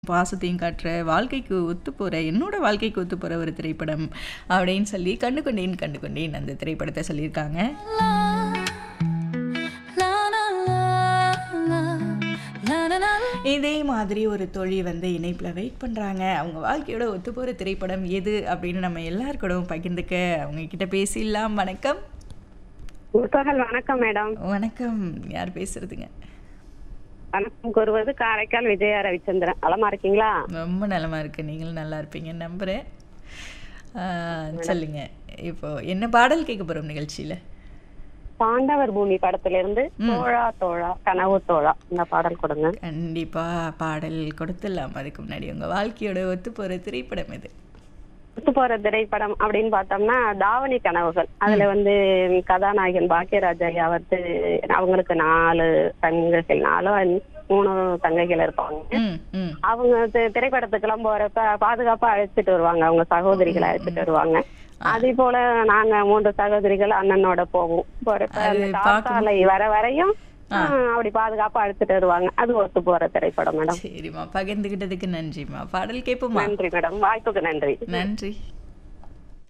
பாசத்தையும் காட்டுற வாழ்க்கைக்கு ஒத்து போகிற என்னோட வாழ்க்கைக்கு ஒத்து போகிற ஒரு திரைப்படம் அப்படின்னு சொல்லி கண்டு கொண்டேன் கண்டு கொண்டேன் அந்த திரைப்படத்தை சொல்லியிருக்காங்க இதே மாதிரி ஒரு தோழி வந்து இணைப்பில் வெயிட் பண்ணுறாங்க அவங்க வாழ்க்கையோட ஒத்து போகிற திரைப்படம் எது அப்படின்னு நம்ம எல்லாருக்கூடவும் பகிர்ந்துக்க அவங்க கிட்ட பேசிடலாம் வணக்கம் முற்பகல் வணக்கம் மேடம் வணக்கம் யார் பேசுறதுங்க வணக்கம் கூறுவது காரைக்கால் விஜயா ரவிச்சந்திரன் நலமா இருக்கீங்களா ரொம்ப நலமா இருக்கு நீங்களும் நல்லா இருப்பீங்க நம்புறேன் ஆ, சொல்லுங்க இப்போ என்ன பாடல் கேட்க போறோம் நிகழ்ச்சியில பாண்டவர் பூமி படத்துல இருந்து தோழா தோழா கனவு தோழா இந்த பாடல் கொடுங்க கண்டிப்பா பாடல் கொடுத்துடலாம் அதுக்கு முன்னாடி உங்க வாழ்க்கையோட ஒத்து போற திரைப்படம் இது ஒத்து போற திரைப்படம் அப்படின்னு பார்த்தோம்னா தாவணி கனவுகள் அதுல வந்து கதாநாயகன் பாக்கியராஜ் ஐயா வந்து அவங்களுக்கு நாலு தங்கைகள் நாலோ மூணு தங்கைகள் இருப்பாங்க ம் ம் அவங்க தி- திரைப்படத்துக்கெல்லாம் போறப்ப பாதுகாப்பா அழைச்சிட்டு வருவாங்க அவங்க சகோதரிகளை அழைச்சிட்டு வருவாங்க அதே போல நாங்க மூன்று சகோதரிகள் அண்ணனோட போவோம் போறப்ப அந்த காசாலை வர வரையும் ஆஹ், அப்படி பாதுகாப்பா அழைச்சிட்டு வருவாங்க அது ஒத்து போற திரைப்படம் மேடம் சரிம்மா பகிர்ந்துகிட்டதுக்கு நன்றிம்மா பாடல் கேட்போமா நன்றி மேடம் வாய்ப்புக்கு நன்றி நன்றி